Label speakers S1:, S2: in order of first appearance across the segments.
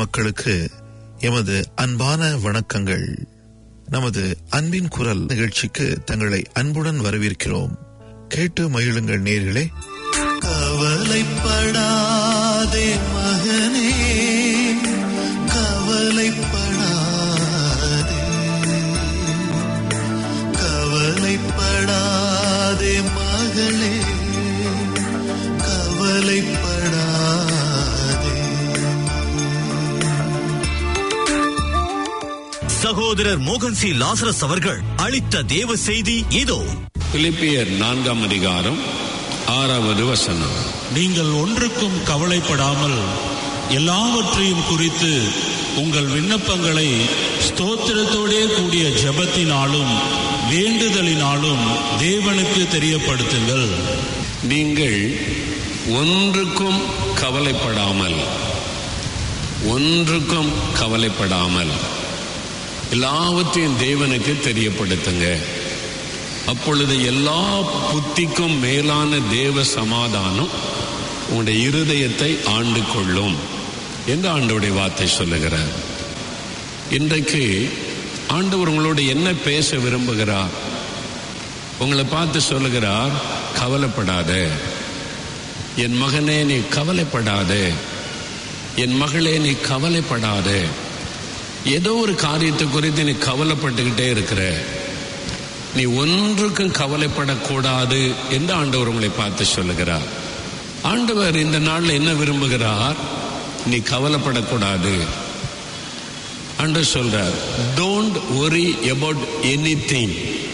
S1: மக்களுக்கு எமது அன்பான வணக்கங்கள் நமது அன்பின் குரல் நிகழ்ச்சிக்கு தங்களை அன்புடன் வரவேற்கிறோம் கேட்டு மகிழுங்கள் நேர்களே
S2: கவலைப்படாதே மகனே கவலைப்படாதே கவலைப்படாதே மகளே கவலைப்படாதே
S3: சகோதரர் மோகன் சி லாசரஸ் அவர்கள் அளித்த தேவ செய்தி இதோ
S4: பிலிப்பியர் நான்காம் அதிகாரம் ஆறாவது வசனம்
S5: நீங்கள் ஒன்றுக்கும் கவலைப்படாமல் எல்லாவற்றையும் குறித்து உங்கள் விண்ணப்பங்களை ஸ்தோத்திரத்தோடே கூடிய ஜெபத்தினாலும் வேண்டுதலினாலும் தேவனுக்கு தெரியப்படுத்துங்கள்
S4: நீங்கள் ஒன்றுக்கும் கவலைப்படாமல் ஒன்றுக்கும் கவலைப்படாமல் எல்லாவற்றையும் தேவனுக்கு தெரியப்படுத்துங்க அப்பொழுது எல்லா புத்திக்கும் மேலான தேவ சமாதானம் உங்களுடைய இருதயத்தை ஆண்டு கொள்ளும் என்று ஆண்டவருடைய வார்த்தை சொல்லுகிறார் இன்றைக்கு ஆண்டவர் உங்களோட என்ன பேச விரும்புகிறார் உங்களை பார்த்து சொல்லுகிறார் கவலைப்படாத என் மகனே நீ கவலைப்படாத என் மகளே நீ கவலைப்படாத ஏதோ ஒரு காரியத்தை குறித்து நீ கவலைப்பட்டுக்கிட்டே இருக்கிற நீ ஒன்றுக்கும் கவலைப்படக்கூடாது என்று ஆண்டவர் உங்களை பார்த்து சொல்லுகிறார் ஆண்டவர் இந்த நாள்ல என்ன விரும்புகிறார் நீ கவலைப்படக்கூடாது ஆண்டவர் சொல்றார் don't worry about anything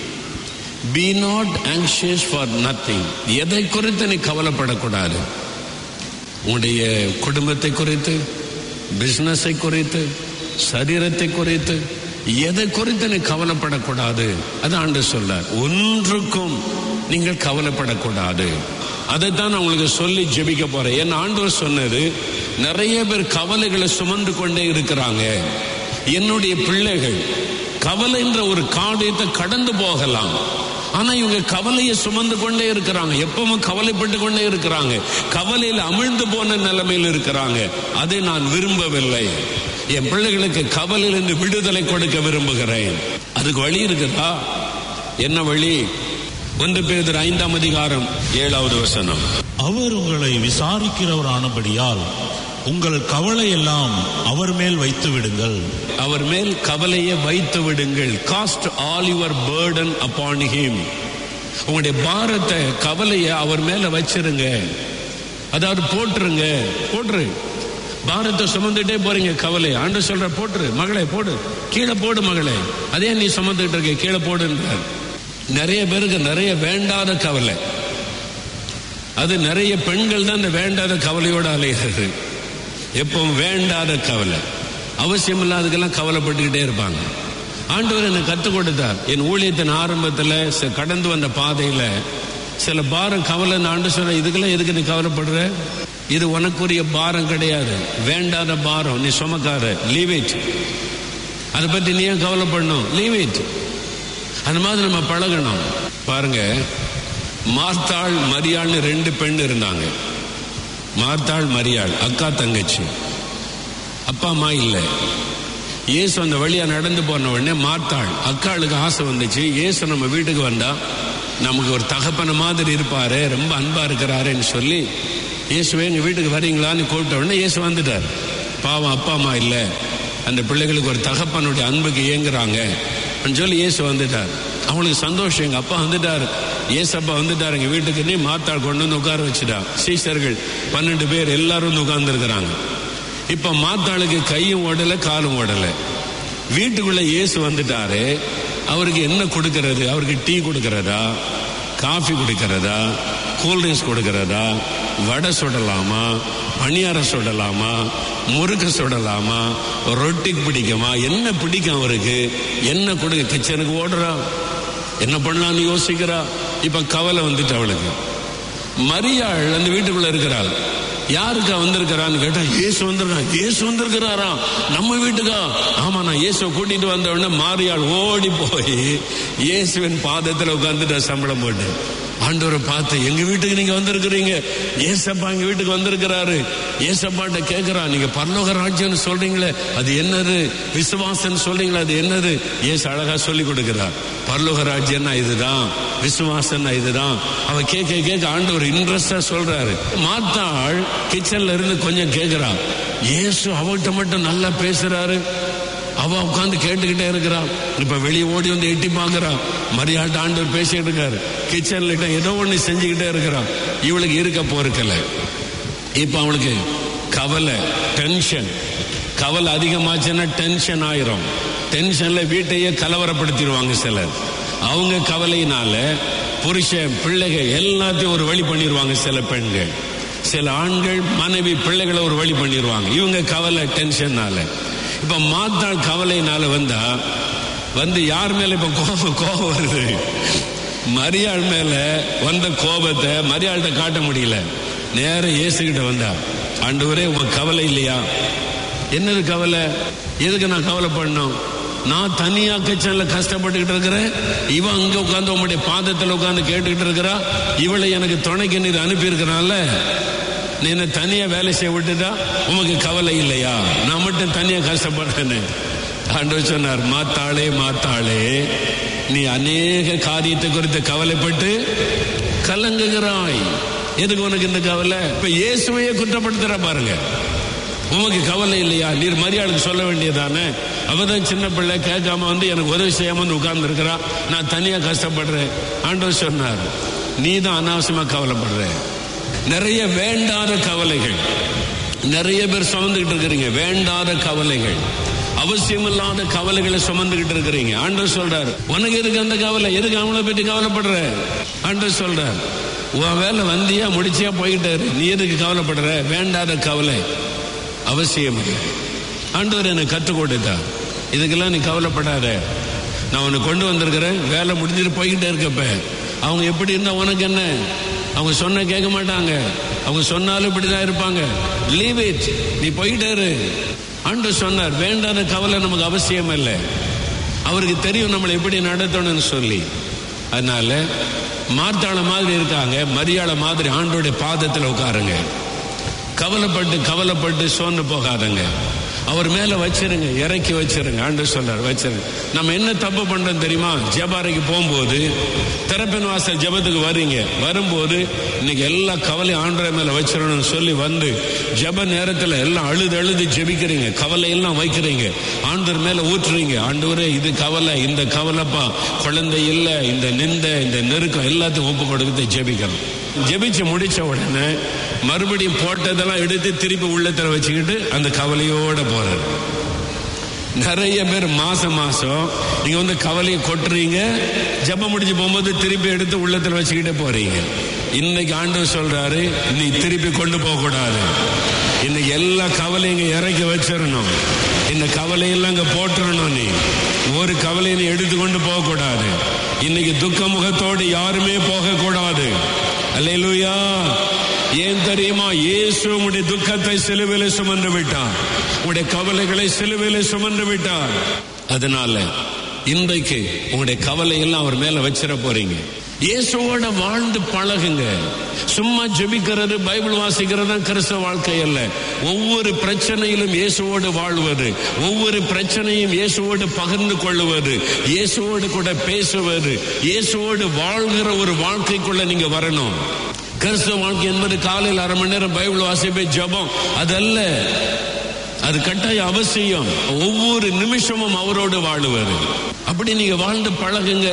S4: be not anxious for nothing எதை குறித்து நீ கவலைப்படக்கூடாது உன்னுடைய குடும்பத்தை குறித்து பிசினஸை குறித்து சரீரத்தை குறித்து எதை குறித்து நீ கவலைப்படக்கூடாது அது ஆண்டு சொல்றார் ஒன்றுக்கும் நீங்கள் கவலைப்படக்கூடாது அதைத்தான் நான் உங்களுக்கு சொல்லி ஜெபிக்க போறேன் என் ஆண்டவர் சொன்னது நிறைய பேர் கவலைகளை சுமந்து கொண்டே இருக்கிறாங்க என்னுடைய பிள்ளைகள் கவலைன்ற ஒரு காரியத்தை கடந்து போகலாம் ஆனா இவங்க கவலையை சுமந்து கொண்டே இருக்கிறாங்க எப்பவும் கவலைப்பட்டு கொண்டே இருக்கிறாங்க கவலையில் அமிழ்ந்து போன நிலைமையில் இருக்கிறாங்க அதை நான் விரும்பவில்லை என் பிள்ளைகளுக்கு கவலையிலிருந்து விடுதலை கொடுக்க விரும்புகிறேன் அதுக்கு வழி இருக்குதா என்ன வழி ஒன்று பேதர் ஐந்தாம் அதிகாரம் ஏழாவது வசனம்
S5: அவர் உங்களை விசாரிக்கிறவரானபடியால் உங்கள் கவலையெல்லாம் அவர் மேல் வைத்து விடுங்கள்
S4: அவர் மேல் கவலையை வைத்து விடுங்கள் cast all your burden upon him உங்களுடைய பாரத்தை கவலையை அவர் மேல வச்சிருங்க அதாவது போட்டுருங்க போட்டுரு பாரத்தை சுமந்துட்டே போறீங்க கவலை ஆண்டு சொல்ற போட்டுரு மகளே போடு கீழே போடு மகளே அதே நீ சுமந்துட்டு இருக்க கீழே போடுன்றார் நிறைய பேருக்கு நிறைய வேண்டாத கவலை அது நிறைய பெண்கள் தான் இந்த வேண்டாத கவலையோட அலைகிறது எப்பவும் வேண்டாத கவலை அவசியம் இல்லாததுக்கெல்லாம் கவலைப்பட்டுக்கிட்டே இருப்பாங்க ஆண்டவர் எனக்கு கற்றுக் கொடுத்தார் என் ஊழியத்தின் ஆரம்பத்தில் ச- கடந்து வந்த பாதையில சில பாரம் கவலை நான் ஆண்டு சொல்ற இதுக்கெல்லாம் எதுக்கு நீ கவலைப்படுற இது உனக்குரிய பாரம் கிடையாது வேண்டாத பாரம் நீ சுமக்காத லீவ் இட் அதை பத்தி நீ ஏன் கவலைப்படணும் லீவ் இட் அந்த மாதிரி நம்ம பழகணும் பாருங்க மார்த்தாள் மரியாள்னு ரெண்டு பெண் இருந்தாங்க மார்த்தாள் மரியாள் அக்கா தங்கச்சி அப்பா அம்மா இல்லை இயேசு அந்த வழியா நடந்து போன உடனே மார்த்தாள் அக்காளுக்கு ஆசை வந்துச்சு இயேசு நம்ம வீட்டுக்கு வந்தா நமக்கு ஒரு தகப்பன மாதிரி இருப்பாரு ரொம்ப அன்பா இருக்கிறாருன்னு சொல்லி இயேசுவே எங்க வீட்டுக்கு வரீங்களான்னு கூப்பிட்ட உடனே இயேசு வந்துட்டார் பாவம் அப்பா அம்மா இல்லை அந்த பிள்ளைகளுக்கு ஒரு தகப்பனுடைய அன்புக்கு ஏங்குறாங்க அப்படின்னு சொல்லி இயேசு வந்துட்டார் அவங்களுக்கு சந்தோஷம் எங்க அப்பா வந்துட்டார் ஏசப்பா வந்துட்டார் எங்க வீட்டுக்கு நீ மாத்தாள் கொண்டு வந்து உட்கார வச்சுட்டா சீசர்கள் பன்னெண்டு பேர் எல்லாரும் வந்து உட்கார்ந்து இருக்கிறாங்க இப்ப மாத்தாளுக்கு கையும் ஓடல காலும் ஓடல வீட்டுக்குள்ள இயேசு வந்துட்டாரு அவருக்கு என்ன கொடுக்கறது அவருக்கு டீ கொடுக்கறதா காஃபி கொடுக்கறதா கூல்ட்ரிங்க்ஸ் கொடுக்கறதா வடை சுடலாமா பணியாரம் சுடலாமா முறுக்கு சுடலாமா ரொட்டிக்கு பிடிக்குமா என்ன பிடிக்கும் அவருக்கு என்ன கொடுக்க கிச்சனுக்கு ஓடுறா என்ன பண்ணலாம்னு யோசிக்கிறா இப்ப கவலை வந்துட்டு அவளுக்கு மரியாள் அந்த வீட்டுக்குள்ள இருக்கிறாள் யாருக்கா வந்திருக்கிறான்னு கேட்டா இயேசு வந்திருக்கான் இயேசு வந்திருக்கிறாரா நம்ம வீட்டுக்கா ஆமா நான் இயேசுவை கூட்டிட்டு வந்த உடனே மாரியாள் ஓடி போய் இயேசுவின் பாதத்துல உட்கார்ந்துட்டு சம்பளம் போட்டு ஆண்டவரை பார்த்து எங்க வீட்டுக்கு நீங்க வந்திருக்கிறீங்க ஏசப்பா எங்க வீட்டுக்கு வந்திருக்கிறாரு ஏசப்பாட்ட கேட்கிறா நீங்க பரலோக ராஜ்யம்னு சொல்றீங்களே அது என்னது விசுவாசம் சொல்றீங்களே அது என்னது ஏசு அழகா சொல்லி கொடுக்கிறார் பரலோக ராஜ்யம்னா இதுதான் விசுவாசம்னா இதுதான் அவ கேட்க கேட்க ஆண்டவர் இன்ட்ரெஸ்டா சொல்றாரு மாத்தாள் கிச்சன்ல இருந்து கொஞ்சம் கேட்கிறா ஏசு அவர்கிட்ட மட்டும் நல்லா பேசுறாரு அவ உட்காந்து கேட்டுக்கிட்டே இருக்கிறான் இப்ப வெளியே ஓடி வந்து எட்டி பார்க்கறான் மரியாதை ஆண்டவர் பேசிட்டு இருக்காரு கிச்சன்ல கிட்ட ஏதோ ஒண்ணு செஞ்சுக்கிட்டே இருக்கிறான் இவளுக்கு இருக்க போறக்கல இப்ப அவளுக்கு கவலை டென்ஷன் கவலை அதிகமாச்சுன்னா டென்ஷன் ஆயிரும் டென்ஷன்ல வீட்டையே கலவரப்படுத்திடுவாங்க சிலர் அவங்க கவலையினால புருஷன் பிள்ளைகள் எல்லாத்தையும் ஒரு வழி பண்ணிடுவாங்க சில பெண்கள் சில ஆண்கள் மனைவி பிள்ளைகளை ஒரு வழி பண்ணிடுவாங்க இவங்க கவலை டென்ஷன்னால இப்ப மாத்தாள் கவலையினால வந்தா வந்து யார் மேல இப்ப கோபம் கோபம் வருது மரியாள் மேல வந்த கோபத்தை மரியாள்கிட்ட காட்ட முடியல நேர இயேசுகிட்ட வந்தா ஆண்டவரே உங்க கவலை இல்லையா என்னது கவலை எதுக்கு நான் கவலை பண்ணோம் நான் தனியா கிச்சன்ல கஷ்டப்பட்டுக்கிட்டு இருக்கிறேன் இவன் அங்க உட்கார்ந்து உங்களுடைய பாதத்துல உட்கார்ந்து கேட்டுக்கிட்டு இருக்கிறா இவளை எனக்கு துணைக்கு நீர் அனுப்பி இருக்கிறான்ல நீ என்ன தனியா வேலை செய்ய விட்டுட்டா உமக்கு கவலை இல்லையா நான் மட்டும் தனியா கஷ்டப்படுறேன்னு ஆண்டவர் சொன்னார் மாத்தாளே மாத்தாளே நீ அநேக காரியத்தை குறித்து கவலைப்பட்டு கலங்குகிறாய் எதுக்கு உனக்கு இந்த கவலை இப்ப இயேசுவையே குற்றப்படுத்துற பாருங்க உமக்கு கவலை இல்லையா நீர் மரியாளுக்கு சொல்ல வேண்டியதானே அவதான் சின்ன பிள்ளை கேட்காம வந்து எனக்கு உதவி செய்யாம வந்து உட்கார்ந்து இருக்கிறா நான் தனியா கஷ்டப்படுறேன் ஆண்டவர் சொன்னார் நீ தான் அனாவசியமா கவலைப்படுற நிறைய வேண்டாத கவலைகள் நிறைய பேர் சுமந்துகிட்டு இருக்கிறீங்க வேண்டாத கவலைகள் அவசியமில்லாத கவலைகளை சுமந்துகிட்டு இருக்கிறீங்க ஆண்டவர் சொல்றார் உனக்கு எதுக்கு அந்த கவலை எதுக்கு அவங்கள பற்றி கவலைப்படுற ஆண்டவர் சொல்றார் உன் வேலை வந்தியா முடிச்சியா போயிட்டாரு நீ எதுக்கு கவலைப்படுற வேண்டாத கவலை அவசியம் இல்லை. ஆண்டவர் எனக்கு கற்றுக் கொடுத்தார் இதுக்கெல்லாம் நீ கவலைப்படாத நான் உன்னை கொண்டு வந்திருக்கிறேன் வேலை முடிஞ்சிட்டு போய்கிட்டே இருக்கப்ப அவங்க எப்படி இருந்தா உனக்கு என்ன அவங்க சொன்ன கேட்க மாட்டாங்க அவங்க சொன்னாலும் இப்படிதான் இருப்பாங்க லீவ் இட் நீ போயிட்டே இரு ஆண்டவர் சொன்னார் வேண்டாத கவலை நமக்கு அவசியம் இல்லை அவருக்கு தெரியும் நம்மளை எப்படி நடத்தணும்னு சொல்லி அதனால மார்த்தாள மாதிரி இருக்காங்க மரியாதை மாதிரி ஆண்டோடைய பாதத்தில் உட்காருங்க கவலைப்பட்டு கவலைப்பட்டு சோர்ந்து போகாதங்க அவர் மேல வச்சிருங்க இறக்கி வச்சிருங்க ஆண்டு சொல்றார் வச்சிருங்க நம்ம என்ன தப்பு பண்றோம் தெரியுமா ஜபாரைக்கு போகும்போது திறப்பின் வாசல் ஜபத்துக்கு வர்றீங்க வரும்போது இன்னைக்கு எல்லா கவலையும் ஆண்டரை மேல வச்சிடணும்னு சொல்லி வந்து ஜப நேரத்துல எல்லாம் அழுது அழுது ஜெபிக்கிறீங்க கவலை எல்லாம் வைக்கிறீங்க ஆண்டவர் மேல ஊற்றுறீங்க ஆண்டவரே இது கவலை இந்த கவலைப்பா குழந்தை இல்ல இந்த நிந்த இந்த நெருக்கம் எல்லாத்தையும் ஒப்பு கொடுத்து ஜெபிக்கணும் ஜெபிச்சு முடிச்ச உடனே மறுபடியும் போட்டதெல்லாம் எடுத்து திருப்பி உள்ளத்துல வச்சுக்கிட்டு அந்த கவலையோட போறாரு நிறைய பேர் மாசம் மாசம் நீங்க வந்து கவலையை கொட்டுறீங்க ஜெபம் முடிஞ்சு போகும்போது திருப்பி எடுத்து உள்ளத்துல வச்சுக்கிட்டே போறீங்க இன்னைக்கு ஆண்டவர் சொல்றாரு நீ திருப்பி கொண்டு போக கூடாது இன்னைக்கு எல்லா கவலையும் இங்க இறக்கி வச்சிடணும் இந்த கவலையெல்லாம் இங்க போட்டுறணும் நீ ஒரு கவலையை நீ எடுத்து கொண்டு போக கூடாது இன்னைக்கு துக்க முகத்தோடு யாருமே போக கூடாது அல்லேலூயா ஏன் தெரியுமா இயேசு உங்களுடைய துக்கத்தை சிலுவையில சுமந்து விட்டார் உங்களுடைய கவலைகளை சிலுவையில சுமந்து விட்டார் அதனால இன்றைக்கு உங்களுடைய கவலை எல்லாம் அவர் மேல வச்சிட போறீங்க இயேசுவோட வாழ்ந்து பழகுங்க சும்மா ஜெபிக்கிறது பைபிள் வாசிக்கிறது தான் கிறிஸ்தவ வாழ்க்கை அல்ல ஒவ்வொரு பிரச்சனையிலும் இயேசுவோடு வாழ்வது ஒவ்வொரு பிரச்சனையும் இயேசுவோடு பகிர்ந்து கொள்ளுவது இயேசுவோடு கூட பேசுவது இயேசுவோடு வாழ்கிற ஒரு வாழ்க்கைக்குள்ள நீங்க வரணும் கிறிஸ்தவ வாழ்க்கை என்பது காலையில் அரை மணி நேரம் பைபிள் வாசிப்பே ஜபம் அதல்ல அது கட்டாய அவசியம் ஒவ்வொரு நிமிஷமும் அவரோடு வாழுவது அப்படி நீங்க வாழ்ந்து பழகுங்க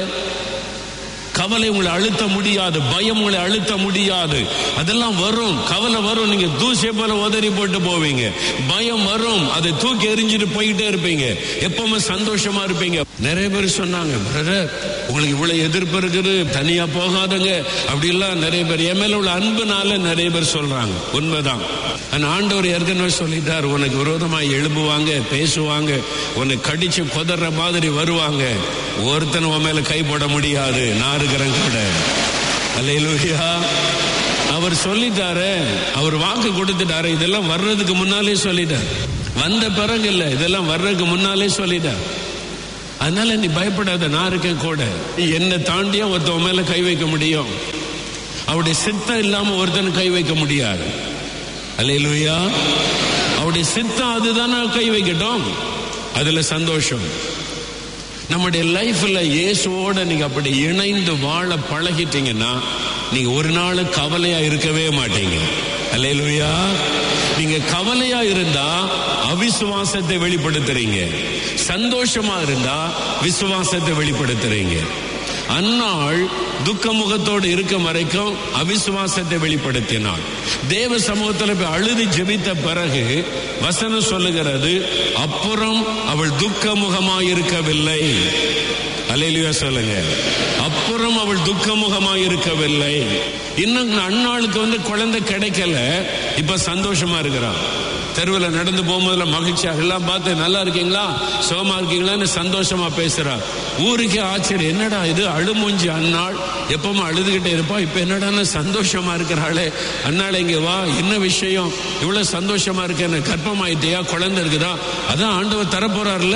S4: கவலை உங்களை அழுத்த முடியாது பயம் உங்களை அழுத்த முடியாது அதெல்லாம் வரும் கவலை வரும் நீங்க தூசியை போல உதறி போட்டு போவீங்க பயம் வரும் அதை தூக்கி எறிஞ்சிட்டு போயிட்டே இருப்பீங்க எப்பவுமே சந்தோஷமா இருப்பீங்க நிறைய பேர் சொன்னாங்க பிரதர் உங்களுக்கு இவ்வளவு எதிர்ப்பு இருக்குது தனியா போகாதங்க அப்படிலாம் நிறைய பேர் என் மேல உள்ள அன்புனால நிறைய பேர் சொல்றாங்க உண்மைதான் ஆனா ஆண்டவர் ஏற்கனவே சொல்லிட்டார் உனக்கு விரோதமா எழும்புவாங்க பேசுவாங்க உன்னை கடிச்சு கொதற மாதிரி வருவாங்க ஒருத்தன் உன் மேல கை போட முடியாது நான் இருக்கிறேன் கூட அல்லேலூயா அவர் சொல்லிட்டாரு அவர் வாக்கு கொடுத்துட்டாரு இதெல்லாம் வர்றதுக்கு முன்னாலே சொல்லிட்டார் வந்த பிறகு இல்ல இதெல்லாம் வர்றதுக்கு முன்னாலே சொல்லிட்டார் அதனால நீ பயப்படாத நான் இருக்கேன் கூட என்னை தாண்டியா ஒருத்தவன் மேல கை வைக்க முடியும் அவருடைய சித்தம் இல்லாம ஒருத்தன் கை வைக்க முடியாது அல்லேலூயா அவருடைய சித்தம் அதுதானே கை வைக்கட்டும் அதுல சந்தோஷம் நம்முடைய லைஃப்ல இயேசுவோட நீங்க அப்படி இணைந்து வாழ பழகிட்டீங்கன்னா நீங்க ஒரு நாள் கவலையா இருக்கவே மாட்டீங்க அல்லேலூயா நீங்க கவலையா இருந்தா அவிசுவாசத்தை வெளிப்படுத்துறீங்க சந்தோஷமா இருந்தா விசுவாசத்தை வெளிப்படுத்துறீங்க அந்நாள் துக்க முகத்தோடு இருக்கும் வரைக்கும் அவிசுவாசத்தை வெளிப்படுத்தினாள் தேவ சமூகத்தில் போய் அழுது ஜெபித்த பிறகு வசனம் சொல்லுகிறது அப்புறம் அவள் துக்க முகமாயிருக்கவில்லை அலையிலுயா சொல்லுங்க அப்புறம் அவள் துக்க முகமாயிருக்கவில்லை இன்னும் அந்நாளுக்கு வந்து குழந்தை கிடைக்கல இப்ப சந்தோஷமா இருக்கிறான் தெருவில் நடந்து போகும்போதுல மகிழ்ச்சியாக எல்லாம் பார்த்து நல்லா இருக்கீங்களா சுகமா இருக்கீங்களான்னு சந்தோஷமா பேசுறா ஊருக்கே ஆச்சரியம் என்னடா இது அழுமூஞ்சி அந்நாள் எப்பவுமே அழுதுகிட்டே இருப்பா இப்ப என்னடான்னு சந்தோஷமா இருக்கிறாளே அந்நாள் இங்க வா என்ன விஷயம் இவ்வளவு சந்தோஷமா இருக்க கற்பமாயிட்டியா குழந்தை இருக்குதா அதான் ஆண்டவர் தரப்போறாருல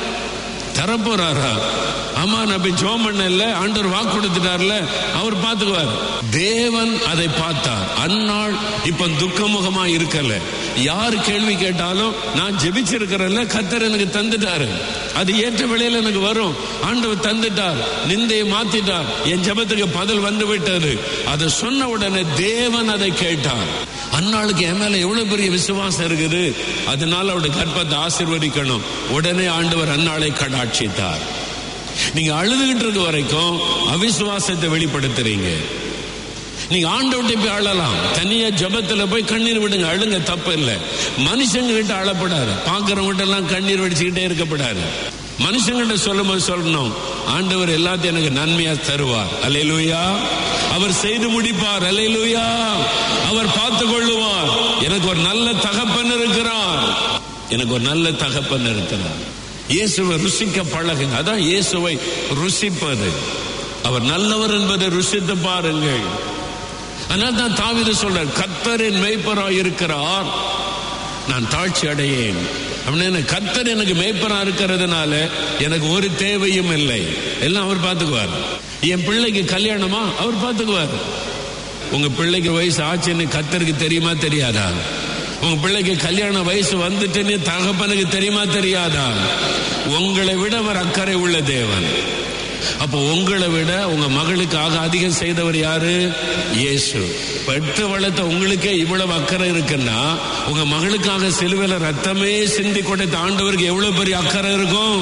S4: தரப்போறாரா ஆமா நான் போய் ஜோம் பண்ணல ஆண்டவர் வாக்கு கொடுத்துட்டார்ல அவர் பார்த்துக்குவார் தேவன் அதை பார்த்தார் அந்நாள் இப்ப துக்கமுகமா இருக்கல யார் கேள்வி கேட்டாலும் நான் ஜெபிச்சிருக்கிறேன்ல கத்தர் எனக்கு தந்துட்டாரு அது ஏற்ற வேளையில எனக்கு வரும் ஆண்டவர் தந்துட்டார் நிந்தையை மாத்திட்டார் என் ஜெபத்துக்கு பதில் வந்து விட்டது அதை சொன்ன உடனே தேவன் அதை கேட்டார் அந்நாளுக்கு என் மேல எவ்வளவு பெரிய விசுவாசம் இருக்குது அதனால அவருடைய கற்பத்தை ஆசிர்வதிக்கணும் உடனே ஆண்டவர் அந்நாளை கடாட்சித்தார் நீங்க அழுதுகிட்டு இருக்க வரைக்கும் அவிசுவாசத்தை வெளிப்படுத்துறீங்க நீங்க ஆண்டவர்கிட்ட போய் அழலாம் தனியா ஜபத்துல போய் கண்ணீர் விடுங்க அழுங்க தப்பு இல்லை மனுஷங்க கிட்ட அழப்படாது பாக்குறவங்க எல்லாம் கண்ணீர் வடிச்சுக்கிட்டே இருக்கப்படாது மனுஷங்கிட்ட சொல்லும் போது சொல்லணும் ஆண்டவர் எல்லாத்தையும் எனக்கு நன்மையா தருவார் அலையிலுயா அவர் செய்து முடிப்பார் அலையிலுயா அவர் பார்த்து கொள்ளுவார் எனக்கு ஒரு நல்ல தகப்பன் இருக்கிறார் எனக்கு ஒரு நல்ல தகப்பன் இருக்கிறார் இயேசுவை ருசிக்க பழகுங்க அதான் இயேசுவை ருசிப்பது அவர் நல்லவர் என்பதை ருசித்து பாருங்கள் அதனால தான் தாவித சொல்றார் கத்தரின் மெய்ப்பராய் இருக்கிறார் நான் தாழ்ச்சி அடையேன் அப்படின்னு கத்தர் எனக்கு மேய்ப்பரா இருக்கிறதுனால எனக்கு ஒரு தேவையும் இல்லை எல்லாம் அவர் பார்த்துக்குவார் என் பிள்ளைக்கு கல்யாணமா அவர் பார்த்துக்குவார் உங்க பிள்ளைக்கு வயசு ஆச்சுன்னு கத்தருக்கு தெரியுமா தெரியாதா உங்க பிள்ளைக்கு கல்யாண வயசு வந்துட்டுன்னு தகப்பனுக்கு தெரியுமா தெரியாதா உங்களை விட அவர் அக்கறை உள்ள தேவன் அப்போ உங்களை விட உங்க மகளுக்காக அதிகம் செய்தவர் யாரு இயேசு பெற்று வளர்த்த உங்களுக்கே இவ்வளவு அக்கறை இருக்குன்னா உங்க மகளுக்காக சிலுவையில ரத்தமே சிந்தி கொடுத்த ஆண்டவருக்கு எவ்வளவு பெரிய அக்கறை இருக்கும்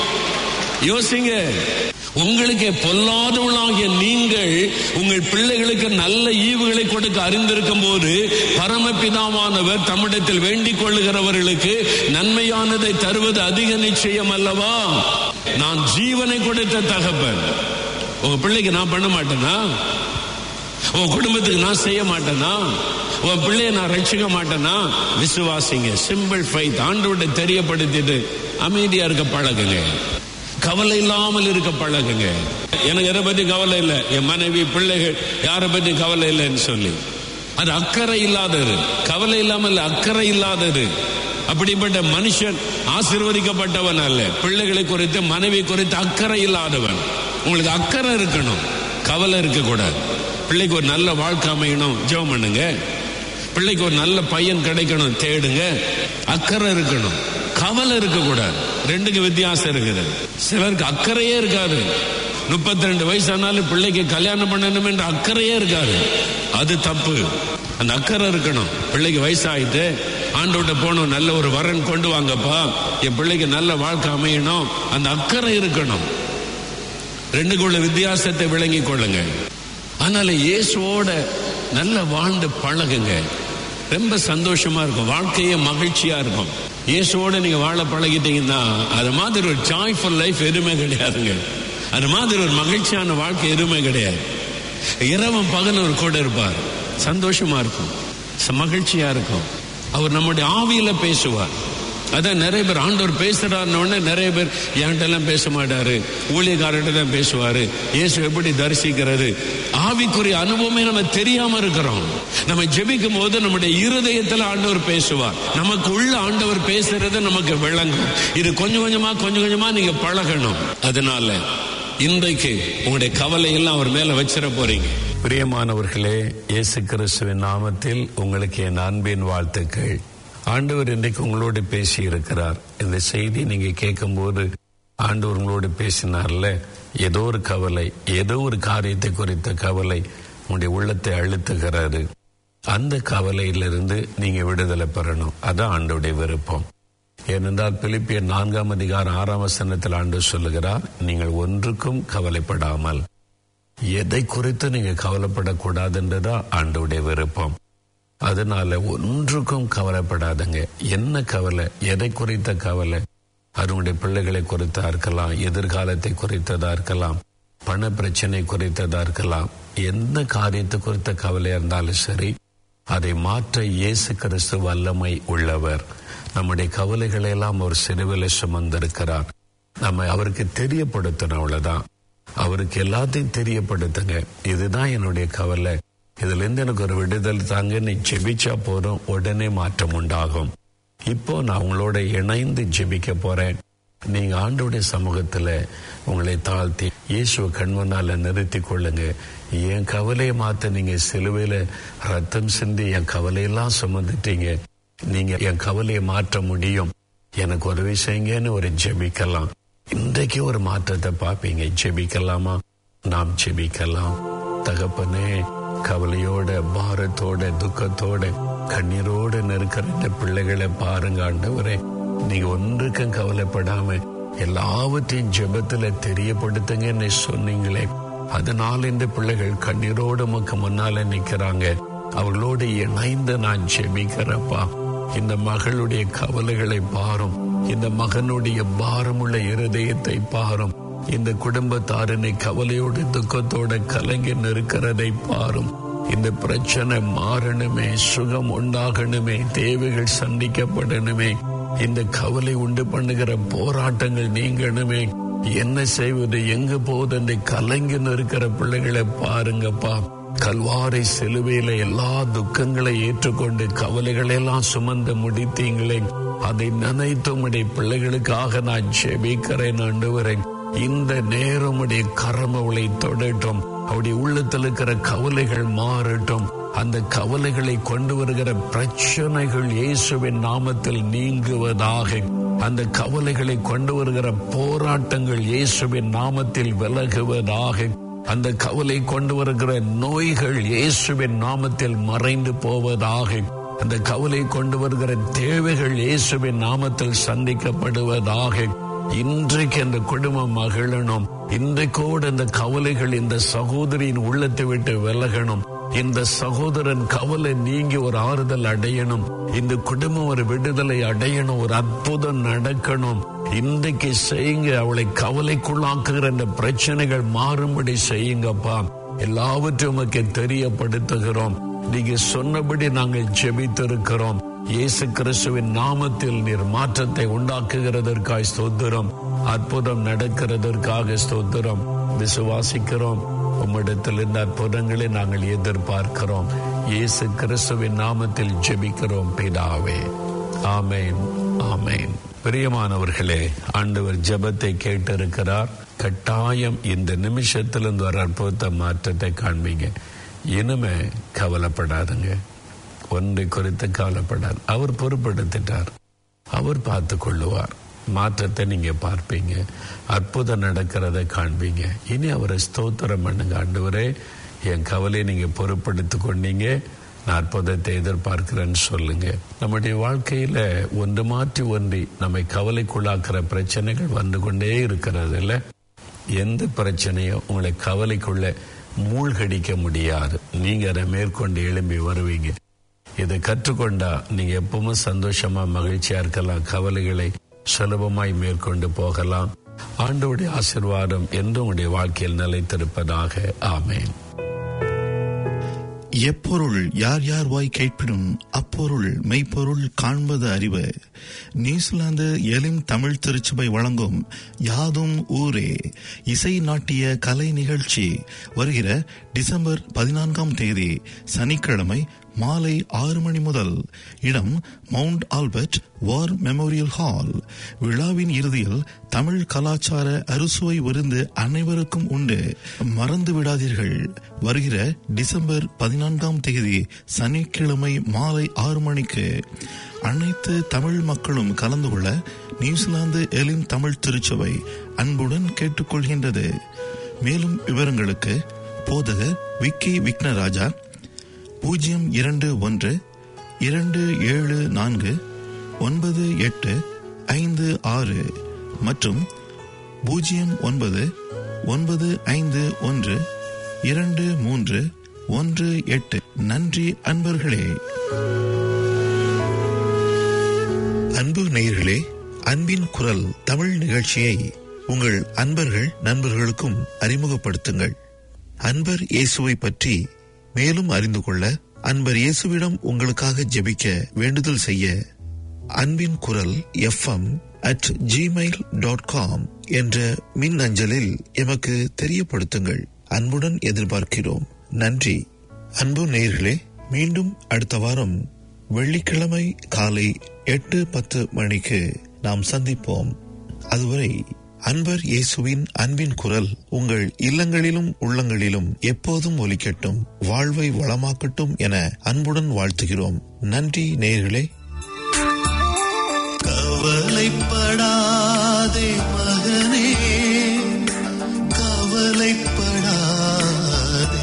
S4: யோசிங்க உங்களுக்கு பொல்லாதவளாகிய நீங்கள் உங்கள் பிள்ளைகளுக்கு நல்ல ஈவுகளை கொடுக்க அறிந்திருக்கும் போது பரமபிதாவானவர் தம்மிடத்தில் வேண்டிக் கொள்ளுகிறவர்களுக்கு நன்மையானதை தருவது அதிக நிச்சயம் அல்லவா நான் ஜீவனை கொடுத்த தகப்பன் உங்க பிள்ளைக்கு நான் பண்ண மாட்டேனா உன் குடும்பத்துக்கு நான் செய்ய மாட்டேனா உன் பிள்ளைய நான் ரட்சிக்க மாட்டேனா விசுவாசிங்க சிம்பிள் ஃபைத் ஆண்டோட தெரியப்படுத்திட்டு அமைதியா இருக்க பழகுங்க கவலை இல்லாமல் இருக்க பழகுங்க எனக்கு எதை பத்தி கவலை இல்லை என் மனைவி பிள்ளைகள் யாரை பத்தி கவலை இல்லைன்னு சொல்லி அது அக்கறை இல்லாதது கவலை இல்லாமல் அக்கறை இல்லாதது அப்படிப்பட்ட மனுஷன் ஆசிர்வதிக்கப்பட்டவன் அல்ல பிள்ளைகளை குறித்து மனைவி குறித்து அக்கறை இல்லாதவன் உங்களுக்கு அக்கறை இருக்கணும் கவலை இருக்கக்கூடாது பிள்ளைக்கு ஒரு நல்ல வாழ்க்கை அமையணும் ஜெபம் பண்ணுங்க பிள்ளைக்கு ஒரு நல்ல பையன் கிடைக்கணும் தேடுங்க அக்கறை இருக்கணும் கவலை இருக்கக்கூடாது ரெண்டுக்கு வித்தியாசம் இருக்குது சிலருக்கு அக்கறையே இருக்காது முப்பத்தி ரெண்டு வயசு ஆனாலும் பிள்ளைக்கு கல்யாணம் பண்ணணும் என்ற அக்கறையே இருக்காது அது தப்பு அந்த அக்கறை இருக்கணும் பிள்ளைக்கு வயசாயிட்டு ஆண்டோட்ட போகணும் நல்ல ஒரு வரன் கொண்டு வாங்கப்பா என் பிள்ளைக்கு நல்ல வாழ்க்கை அமையணும் அந்த அக்கறை இருக்கணும் ரெண்டுக்குள்ள வித்தியாசத்தை விளங்கி கொள்ளுங்க அதனால இயேசுவோட நல்ல வாழ்ந்து பழகுங்க ரொம்ப சந்தோஷமா இருக்கும் வாழ்க்கையே மகிழ்ச்சியா இருக்கும் இயேசுவோட நீங்க வாழ பழகிட்டீங்கன்னா அது மாதிரி ஒரு ஜாய்ஃபுல் லைஃப் எதுவுமே கிடையாதுங்க அது மாதிரி ஒரு மகிழ்ச்சியான வாழ்க்கை எதுவுமே கிடையாது இரவும் பகல் ஒரு கூட இருப்பார் சந்தோஷமா இருக்கும் ச- மகிழ்ச்சியா இருக்கும் அவர் நம்முடைய ஆவியில பேசுவார் அதான் நிறைய பேர் ஆண்டவர் பேசுறாருன்னு உடனே நிறைய பேர் என்கிட்ட எல்லாம் பேச மாட்டாரு ஊழியக்காரர்கிட்ட தான் பேசுவாரு இயேசு எப்படி தரிசிக்கிறது ஆவிக்குரிய அனுபவமே நம்ம தெரியாம இருக்கிறோம் நம்ம ஜெபிக்கும் போது நம்முடைய இருதயத்துல ஆண்டவர் பேசுவார் நமக்கு உள்ள ஆண்டவர் பேசுறது நமக்கு விளங்கும் இது கொஞ்சம் கொஞ்சமா கொஞ்சம் கொஞ்சமா நீங்க பழகணும் அதனால இன்றைக்கு உங்களுடைய கவலை எல்லாம் அவர் மேல வச்சிட போறீங்க பிரியமானவர்களே இயேசு கிறிஸ்துவின் நாமத்தில் உங்களுக்கு என் அன்பின் வாழ்த்துக்கள் ஆண்டவர் இன்றைக்கு உங்களோடு பேசி இருக்கிறார் இந்த செய்தி நீங்க கேட்கும்போது ஆண்டவர் உங்களோடு பேசினார்ல ஏதோ ஒரு கவலை ஏதோ ஒரு காரியத்தை குறித்த கவலை உங்களுடைய உள்ளத்தை அழுத்துகிறாரு அந்த கவலையிலிருந்து நீங்க விடுதலை பெறணும் அதான் ஆண்டோடைய விருப்பம் ஏனென்றால் பிலிப்பியர் நான்காம் அதிகாரம் ஆறாம் வசனத்தில் ஆண்டு சொல்லுகிறார் நீங்கள் ஒன்றுக்கும் கவலைப்படாமல் எதை குறித்து நீங்க கவலைப்படக்கூடாதுன்றதான் ஆண்டோடைய விருப்பம் அதனால ஒன்றுக்கும் கவலைப்படாதங்க என்ன கவலை எதை குறித்த கவலை அதனுடைய பிள்ளைகளை குறித்தா இருக்கலாம் எதிர்காலத்தை குறித்ததா இருக்கலாம் பண பிரச்சனை குறித்ததா இருக்கலாம் எந்த காரியத்தை குறித்த கவலையா இருந்தாலும் சரி அதை மாற்ற இயேசு கிறிஸ்து வல்லமை உள்ளவர் நம்முடைய கவலைகளை எல்லாம் ஒரு சிறுவில சுமந்திருக்கிறார் நம்ம அவருக்கு தெரியப்படுத்தணும் அவ்வளவுதான் அவருக்கு எல்லாத்தையும் தெரியப்படுத்துங்க இதுதான் என்னுடைய கவலை இதுல இருந்து எனக்கு ஒரு விடுதல் தாங்க நீ ஜெபிச்சா போதும் உடனே மாற்றம் உண்டாகும் இப்போ நான் உங்களோட இணைந்து ஜெபிக்க போறேன் நீங்க ஆண்டோடைய சமூகத்துல உங்களை தாழ்த்தி இயேசுவ கண்மனால நிறுத்தி கொள்ளுங்க என் கவலையை மாத்த நீங்க சிலுவையில ரத்தம் சிந்தி என் கவலையெல்லாம் சுமந்துட்டீங்க நீங்க என் கவலையை மாற்ற முடியும் எனக்கு ஒரு விஷயங்கன்னு ஒரு ஜெபிக்கலாம் இன்றைக்கு ஒரு மாற்றத்தை பார்ப்பீங்க ஜெபிக்கலாமா நாம் ஜெபிக்கலாம் தகப்பனே கவலையோட பாரத்தோட துக்கத்தோட கண்ணீரோட நெருக்கிற இந்த பிள்ளைகளை பாருங்க ஆண்டவரே நீங்க ஒன்றுக்கும் கவலைப்படாம எல்லாவற்றையும் ஜெபத்துல தெரியப்படுத்துங்கன்னு சொன்னீங்களே அதனால இந்த பிள்ளைகள் கண்ணீரோடு உமக்கு முன்னால நிக்கிறாங்க அவர்களோடு இணைந்து நான் ஜெபிக்கிறப்பா இந்த மகளுடைய கவலைகளை பாரும் இந்த மகனுடைய பாரமுள்ள இருதயத்தை பாரும் இந்த குடும்பத்தாரனை கவலையோடு துக்கத்தோட கலங்கி நிற்கிறதை பாரும் இந்த பிரச்சனை மாறணுமே சுகம் உண்டாகணுமே தேவைகள் சந்திக்கப்படணுமே இந்த கவலை உண்டு பண்ணுகிற போராட்டங்கள் நீங்கணுமே என்ன செய்வது எங்க போகுது அந்த கலங்கி நிற்கிற பிள்ளைகளை பாருங்கப்பா கல்வாரை சிலுவையில எல்லா துக்கங்களை ஏற்றுக்கொண்டு கவலைகளை எல்லாம் சுமந்து முடித்தீங்களே அதை நினைத்து உடைய பிள்ளைகளுக்காக நான் ஜெபிக்கிறேன் ஆண்டவரேன் இந்த நேரம் உடைய கரம் அவளை தொடட்டும் அவருடைய உள்ளத்தில் இருக்கிற கவலைகள் மாறட்டும் அந்த கவலைகளை கொண்டு வருகிற பிரச்சனைகள் இயேசுவின் நாமத்தில் நீங்குவதாக அந்த கவலைகளை கொண்டு வருகிற போராட்டங்கள் இயேசுவின் நாமத்தில் விலகுவதாக அந்த கவலை கொண்டு வருகிற நோய்கள் இயேசுவின் நாமத்தில் மறைந்து போவதாக அந்த கவலை கொண்டு வருகிற தேவைகள் இயேசுவின் நாமத்தில் சந்திக்கப்படுவதாக இன்றைக்கு அந்த குடும்பம் மகிழணும் இன்றைக்கோடு அந்த கவலைகள் இந்த சகோதரியின் உள்ளத்தை விட்டு விலகணும் இந்த சகோதரன் கவலை நீங்கி ஒரு ஆறுதல் அடையணும் இந்த குடும்பம் ஒரு விடுதலை அடையணும் ஒரு அற்புதம் நடக்கணும் இன்றைக்கு செய்யுங்க அவளை கவலைக்குள்ளாக்குகிற இந்த பிரச்சனைகள் மாறும்படி செய்யுங்கப்பா எல்லாவற்றையும் உமக்கு தெரியப்படுத்துகிறோம் நீங்க சொன்னபடி நாங்கள் ஜெபித்திருக்கிறோம் இயேசு கிறிஸ்துவின் நாமத்தில் நீர் மாற்றத்தை உண்டாக்குகிறதற்காய் ஸ்தோத்திரம் அற்புதம் நடக்கிறதற்காக ஸ்தோத்திரம் விசுவாசிக்கிறோம் உம்மிடத்தில் இந்த அற்புதங்களை நாங்கள் எதிர்பார்க்கிறோம் இயேசு கிறிஸ்துவின் நாமத்தில் ஜெபிக்கிறோம் பிதாவே ஆமேன் ஆமேன் பிரியமானவர்களே ஆண்டவர் ஜெபத்தை கேட்டிருக்கிறார் கட்டாயம் இந்த நிமிஷத்திலிருந்து ஒரு அற்புத மாற்றத்தை காண்பீங்க இனிமே கவலைப்படாதுங்க ஒன்றை குறித்து கவலைப்படாது அவர் பொறுப்படுத்திட்டார் அவர் பார்த்து கொள்ளுவார் மாற்றத்தை நீங்க பார்ப்பீங்க அற்புதம் நடக்கிறத காண்பீங்க இனி அவரை ஸ்தோத்திரம் பண்ணுங்க ஆண்டவரே என் கவலையை நீங்க பொறுப்படுத்தி கொண்டீங்க நான் அற்புதத்தை எதிர்பார்க்கிறேன்னு சொல்லுங்க நம்முடைய வாழ்க்கையில ஒன்று மாற்றி ஒன்றி நம்மை கவலைக்குள்ளாக்குற பிரச்சனைகள் வந்து கொண்டே இருக்கிறது இல்ல எந்த பிரச்சனையும் உங்களை கவலைக்குள்ள மூழ்கடிக்க முடியாது நீங்க அதை மேற்கொண்டு எழும்பி வருவீங்க இதை கற்றுக்கொண்டா நீங்க எப்பவுமே சந்தோஷமா மகிழ்ச்சியா இருக்கலாம் கவலைகளை சுலபமாய் மேற்கொண்டு போகலாம் ஆண்டோடைய ஆசிர்வாதம் என்றும் உடைய வாழ்க்கையில் நிலைத்திருப்பதாக ஆமேன்
S1: எப்பொருள் யார் யார் வாய் கேட்பினும் அப்பொருள் மெய்ப்பொருள் காண்பது அறிவு நியூசிலாந்து எலிம் தமிழ் திருச்சபை வழங்கும் யாதும் ஊரே இசை நாட்டிய கலை நிகழ்ச்சி வருகிற டிசம்பர் பதினான்காம் தேதி சனிக்கிழமை மாலை ஆறு மணி முதல் இடம் Mount Albert War Memorial Hall விழாவின் இறுதியில் தமிழ் கலாச்சார அறுசுவை விருந்து அனைவருக்கும் உண்டு மறந்து விடாதீர்கள் வருகிற டிசம்பர் பதினான்காம் தேதி சனிக்கிழமை மாலை ஆறு மணிக்கு அனைத்து தமிழ் மக்களும் கலந்து கொள்ள நியூசிலாந்து எலிம் தமிழ் திருச்சபை அன்புடன் கேட்டுக்கொள்கின்றது மேலும் விவரங்களுக்கு போதகர் விக்கி விக்னராஜா பூஜ்ஜியம் இரண்டு ஒன்று இரண்டு ஏழு நான்கு ஒன்பது எட்டு ஐந்து ஆறு மற்றும் பூஜ்ஜியம் ஒன்பது ஒன்பது ஐந்து ஒன்று இரண்டு மூன்று ஒன்று எட்டு நன்றி அன்பர்களே அன்பு நேயர்களே அன்பின் குரல் தமிழ் நிகழ்ச்சியை உங்கள் அன்பர்கள் நண்பர்களுக்கும் அறிமுகப்படுத்துங்கள் அன்பர் இயேசுவை பற்றி மேலும் அறிந்து கொள்ள அன்பர் இயேசுவிடம் உங்களுக்காக ஜெபிக்க வேண்டுதல் செய்ய அன்பின் குரல் FM at Gmail dot com என்ற மின் அஞ்சலில் எமக்கு தெரியப்படுத்துங்கள் அன்புடன் எதிர்பார்க்கிறோம் நன்றி அன்பு நேயர்களே மீண்டும் அடுத்த வாரம் வெள்ளிக்கிழமை காலை எட்டு பத்து மணிக்கு நாம் சந்திப்போம் அதுவரை அன்பர் இயேசுவின் அன்பின் குரல் உங்கள் இல்லங்களிலும் உள்ளங்களிலும் எப்போதும் ஒலிக்கட்டும் வாழ்வை வளமாக்கட்டும் என அன்புடன் வாழ்த்துகிறோம் நன்றி நேயர்களே
S2: கவலைப்படாதே மகனே கவலைப்படாதே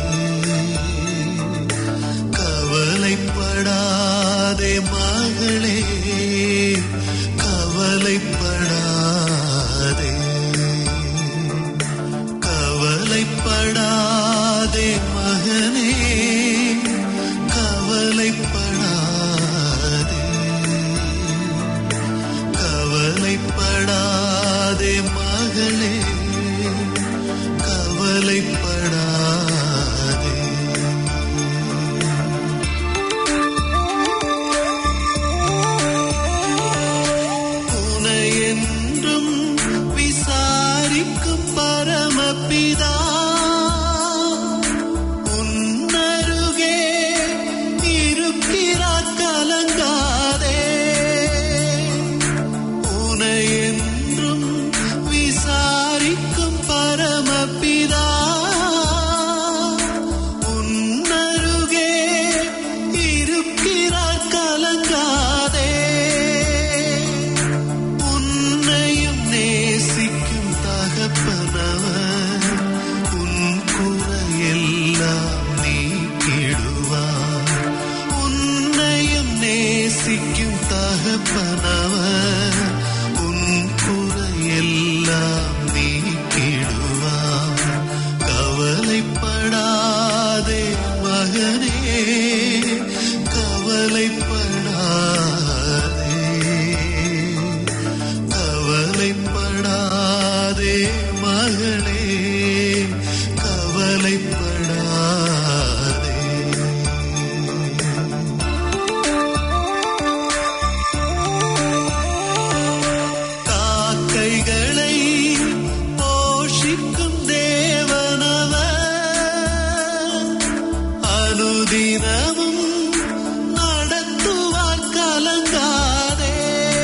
S2: கவலைப்படாதே மகளே கவலைப்படாதே கவலைப்படாதே மகனே கவலைப்படாதே கவலைப்படாதே மகளே கவலைப்படாதே உனை என்றும் விசாரிக்கும் பரமபிதா உன்னருகே இருக்கிறார் கலங்காதே உனை என்றும் விசாரிக்கும் பரமபிதா உன்னருகே இருக்கிறார் கலங்காதே உன்னையும் நேசிக்கும் தகப்பனவர் உன் குறையெல்லாம் நீக்கிடுவார் உன்னையும் நேசிக்கும் தகப்பனவர் உன் குறையெல்லாம் நீக்கிடுவார் கவலைப்படாதே மகனே கவலைப்படாதே கவலைப்படாதே மகளே கவலைப்படாதே காக்கைகளை போஷிக்கும் தேவனவர் அனுதினமும் நடத்துவார் கலங்காதே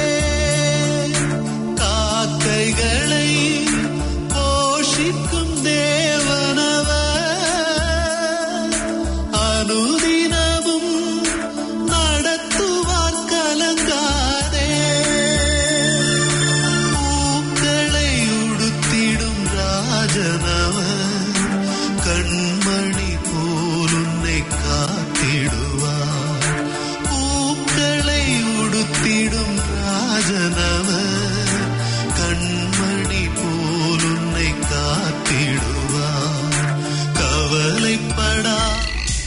S2: காக்கைகளை போஷிக்கும் தேவனவர் அனுதினமும் நடத்துவார் கலங்காதே பூக்களை உடுத்திடும் ராஜனவர் கண்மணி போல் உன்னை காத்திடுவார் பூக்களை உடுத்திடும் ராஜனவர் கண்மணி போல் உன்னை காத்திடுவார் கவலைப்படா